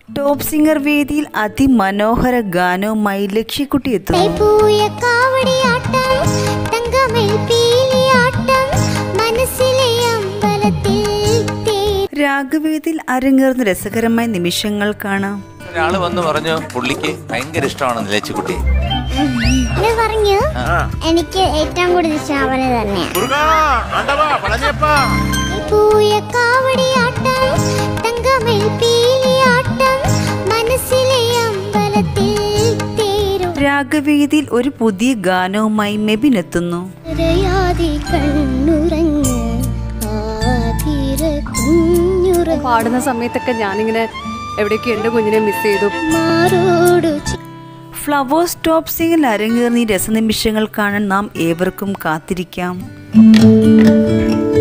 top singer വേദിയിൽ അതിമനോഹര ഗാനവുമായി ലക്ഷ്യക്കുട്ടി എത്തുന്നു പൂയ കാവടിയാട്ടം തങ്കമേൽ പീലിയാട്ടം മനസ്സിലെ അമ്പലത്തിൽ തേ രാഗവേദിയിൽ അരങ്ങേറുന്ന രസകരമായ നിമിഷങ്ങൾ കാണാം ഒരാള് വന്ന് പറഞ്ഞു പുള്ളിക്ക് ഭയങ്കര ഇഷ്ടമാണ് നിലച്ചുകുട്ടി ഇത് പറഞ്ഞു എനിക്ക് ഏറ്റവും കൂടുതൽ ഇഷ്ടം അവനെ തന്നെയാണ് പൂയ കാവടിയാട്ടം തങ്കമേൽ പീലിയാട്ടം മനസ്സിലെ അമ്പലത്തിൽ തേരും രാഗവേദിയിൽ ഒരു പുതിയ ഗാനവുമായി മെബിൻ എത്തുന്നു അറിയാതെ കണ്ണുറങ്ങ് ആതിര കുഞ്ഞുറ പാടുന്ന സമയത്തൊക്കെ ഞാനിങ്ങനെ എവിടേക്കും എൻ്റെ കുഞ്ഞിനെ മിസ് ചെയ്തു മാറോടു ചെ- ഫ്ലവേഴ്സ് ടോപ്പ് സിംഗിൽ അരങ്ങേറുന്ന ഈ രസനിമിഷങ്ങൾ കാണാൻ നാം ഏവർക്കും കാത്തിരിക്കാം